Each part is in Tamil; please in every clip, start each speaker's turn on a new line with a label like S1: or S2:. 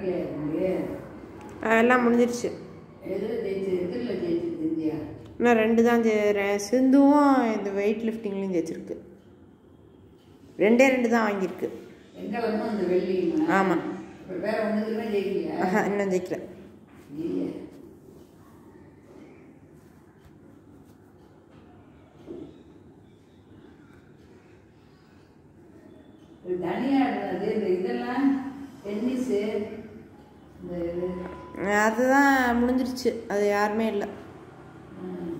S1: நடக்கலையா இருக்கு
S2: எல்லாம் முடிஞ்சிருச்சு
S1: எது ஜெயிச்சு எதிரில் ஜெயிச்சு இந்தியா
S2: இன்னும் ரெண்டு தான் ஜெ- ரெ- சிந்துவும் இந்த வெயிட் லிஃப்டிங்லேயும் ஜெயிச்சிருக்கு ரெண்டே ரெண்டு தான் வாங்கியிருக்கு
S1: வெங்கலமும் இந்த வெள்ளியுமா
S2: ஆமா.
S1: இப்போ வேற ஒன்றுக்குமே ஜெயிக்கலையா
S2: ஆஹா இன்னும் ஜெயிக்கல
S1: இல்லையே இது தனியாடுறது இந்த இதெல்லாம் டென்னிஸு இந்த இது
S2: அதுதான் முடிஞ்சிருச்சு அது யாருமே இல்லை
S1: ம்.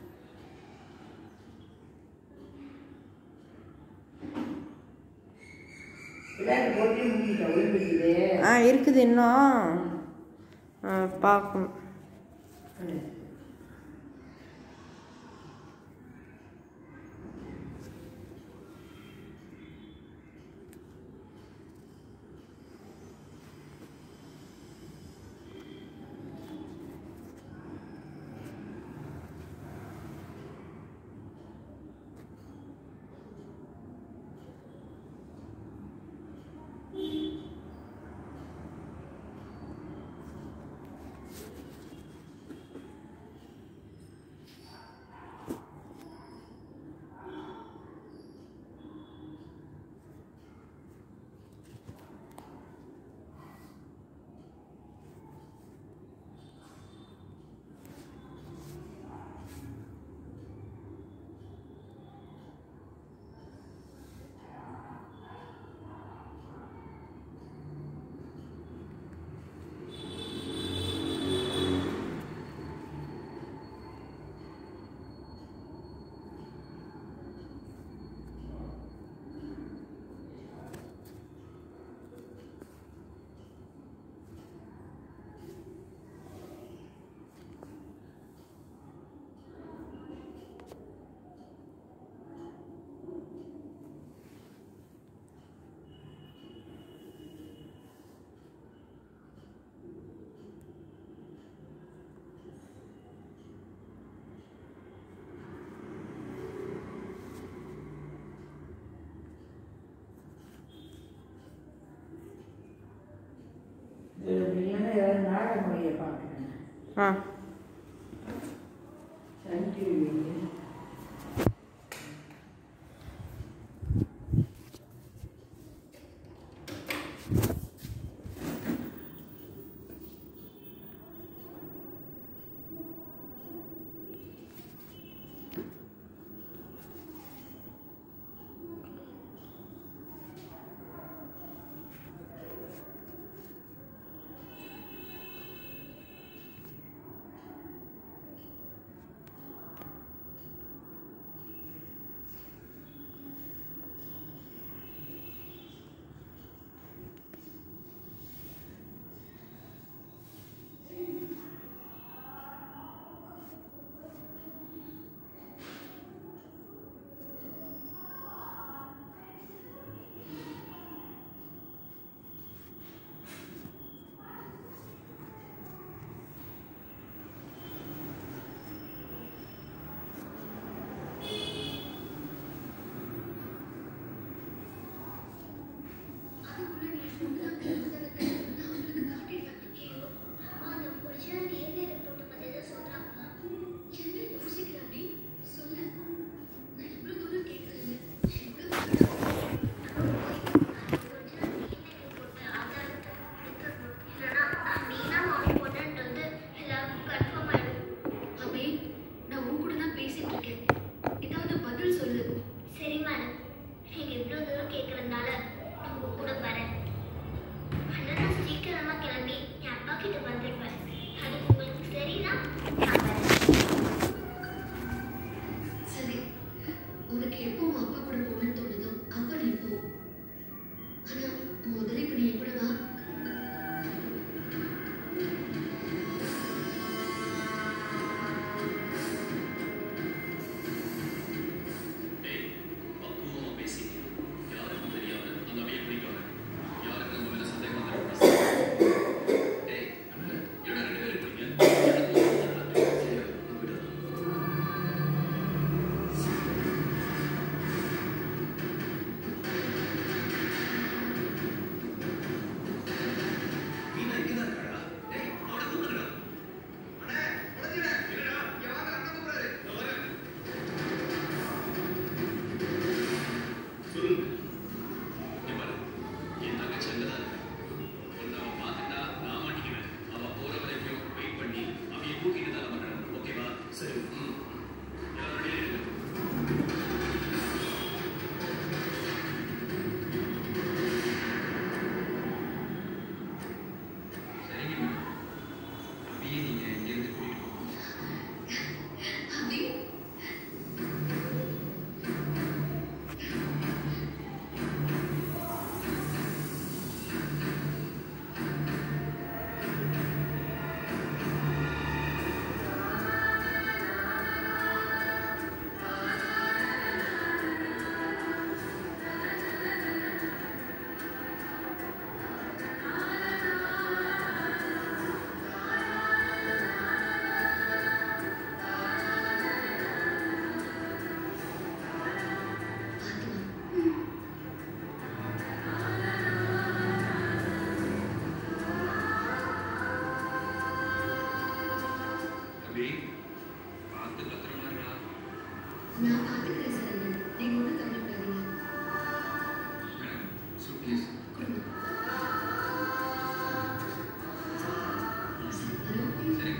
S1: விளையாட்டு போட்டி முடிஞ்சிட்டா ஒலிம்பிக்ஸிலே
S2: ஆ இருக்குது இன்னும் ஆ, பார்க்கணும்
S1: இது இல்லைன்னா ஏதாவது நாடக மொழியை பார்க்குறேன்
S2: ஆ
S1: சன் டிவி
S3: சரி ம் எல்லாரும் ready இருங்க. சரிங்க மேடம் அப்படியே நீங்க இங்கேருந்து கூட்டிட்டு போங்க அபி பார்த்து பத்திரமா இருக்கா
S4: நான் பார்த்துக்கிறேன் சார் நீங்க ஒன்றும் கவலைப்படாதீங்க
S3: மேடம் சூட்கேஸ்
S4: கொடுங்க
S3: ம்.
S4: ஹலோ
S3: சரி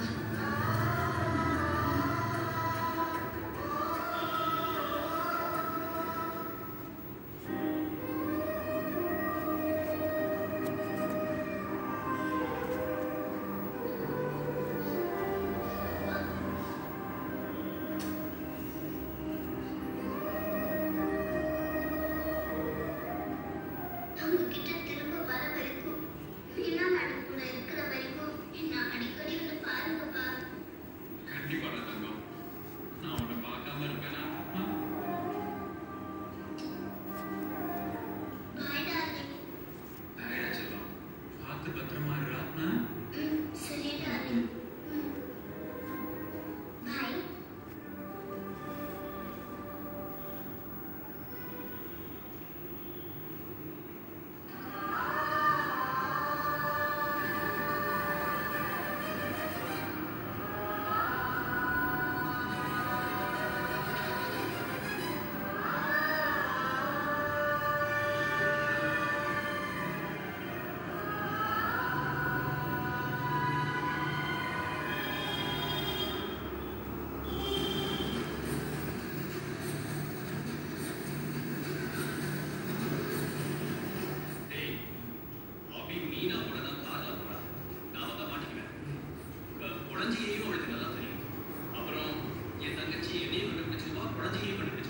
S5: அவங்க கிட்ட திரும்ப வர வரைக்கும் மீனா மேடம் கூட இருக்கிற வரைக்கும் என்ன அடிக்கடி வந்து பாருங்கப்பா
S3: கண்டிப்பா நான் தங்கம் நான் உன்னை பார்க்காம இருப்பேனா ஆ?
S5: பாய் டார்லிங்
S3: நிறையா செல்லம் பார்த்து பத்திரமா இருக்கா ஆ?
S5: ம் சரி டார்லிங் ம் பாய்
S3: டேய் அபி மீனா கூட தான் கார்ல போறா நான் வந்தா மாட்டிக்குவேன் குழந்தையையும் அவளுக்கு நல்லா தெரியும் அப்புறம் என் தங்கச்சி என்னையும் கண்டுபிடிச்சிருவா குழந்தையையும் கண்டுபிடிச்சிருவா